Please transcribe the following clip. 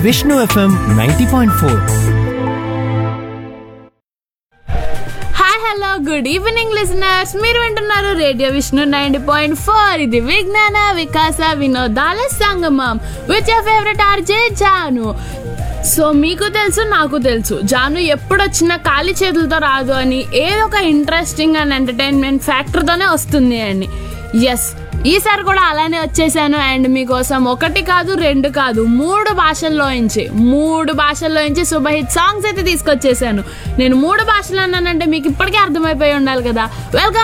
Vishnu FM ninety point four hi hello good evening listeners మీరు వింటున్నారు radio Vishnu ninety point four ఇది విజ్ఞాన వికాస వినోదాల సంగమం with your favourite RJ Janu so మీకు తెలుసు నాకు తెలుసు జాను ఎప్పుడు వచ్చినా ఖాళీ చేతులతో రాదు అని ఏదో ఒక ఇంట్రెస్టింగ్ అండ్ ఎంటర్టైన్మెంట్ ఫ్యాక్టర్తోనే వస్తుంది అని ఎస్ ఈసారి కూడా అలానే వచ్చేసాను అండ్ మీకోసం ఒకటి కాదు రెండు కాదు మూడు భాషల్లో నుంచి మూడు భాషల్లో నుంచి సూపర్ హిట్ సాంగ్స్ అయితే తీసుకొచ్చేసాను నేను మూడు భాషలు అన్నానంటే మీకు ఇప్పటికే అర్థమైపోయి ఉండాలి కదా వెల్కమ్